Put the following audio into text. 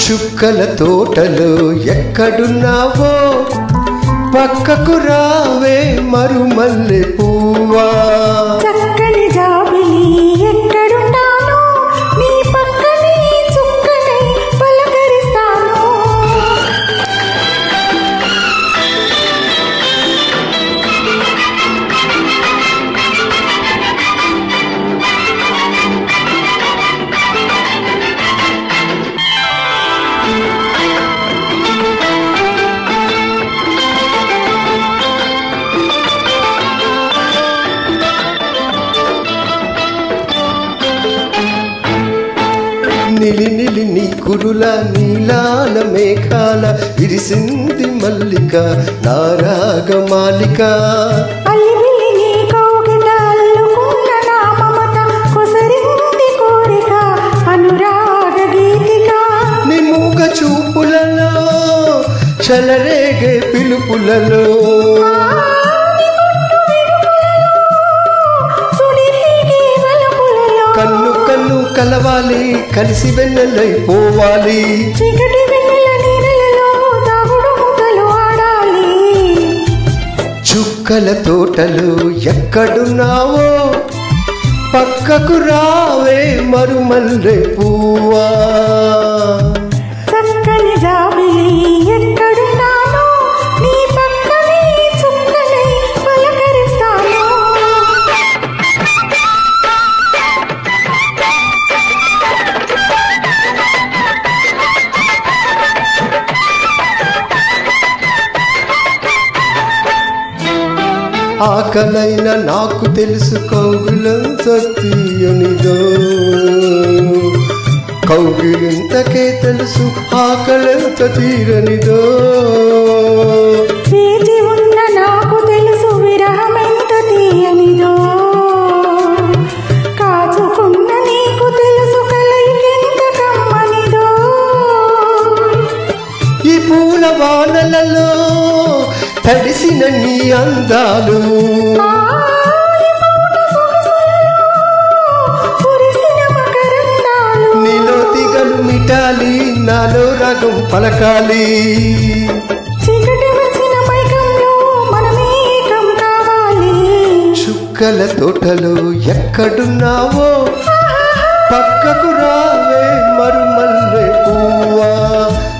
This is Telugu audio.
చుక్కల తోటలో ఎక్కడున్నావో పక్కకు రావే మరుమల్లె పువ్వా చక్కని జాబిలి ఎక్కడున్నాను నీ పక్కనే చుక్కనై పలకరిస్తాను నిలి నిలి నీ కురుల నీలాల మేఘాల విరిసింది మల్లిక నారాగమాలిక అల్లిబిల్లి నీ కౌగిట అల్లుకున్న నా మమత కొసరింది కోరిక అనురాగ గీతిక నీ మూగ చూపులలో చలరేగే పిలుపులలో సుడిరేగే వలపులలో కన్ను కన్ను కలవాలి కలిసి వెన్నెలై పోవాలి చీకటి వెన్నెల నీడలలో దాగుడు మూతలు ఆడాలి చుక్కల తోటలు ఎక్కడున్నావో పక్కకు రావే మరుమల్లె పువ్వా చక్కని జాబిలి ఎక్కడున్నాను నీ పక్కనే చుక్కనై పలకరిస్తాను ఆకలైన నాకు తెలుసు కౌగిలంత తీయనిదో కౌగిలింతకే తెలుసు ఆకలంత తీరనిదో వేచి ఉన్న నాకు తెలుసు విరహమెంత తీయనిదో కాచుకున్న నీకు తెలుసు కలయికెంత కమ్మనిదో ఈ పూల వానలలో తడిసిన నీ అందాలు ఆరి పూట సొగసులలో కురిసిన మకరందాలు నీలో తిగలు మిటాలి నాలో రగం పలకాలి చీకటి వచ్చిన మైకంలో మనమేకం కావాలి చుక్కల తోటలో ఎక్కడున్నావో పక్కకు రావే మరుమల్లె పువ్వా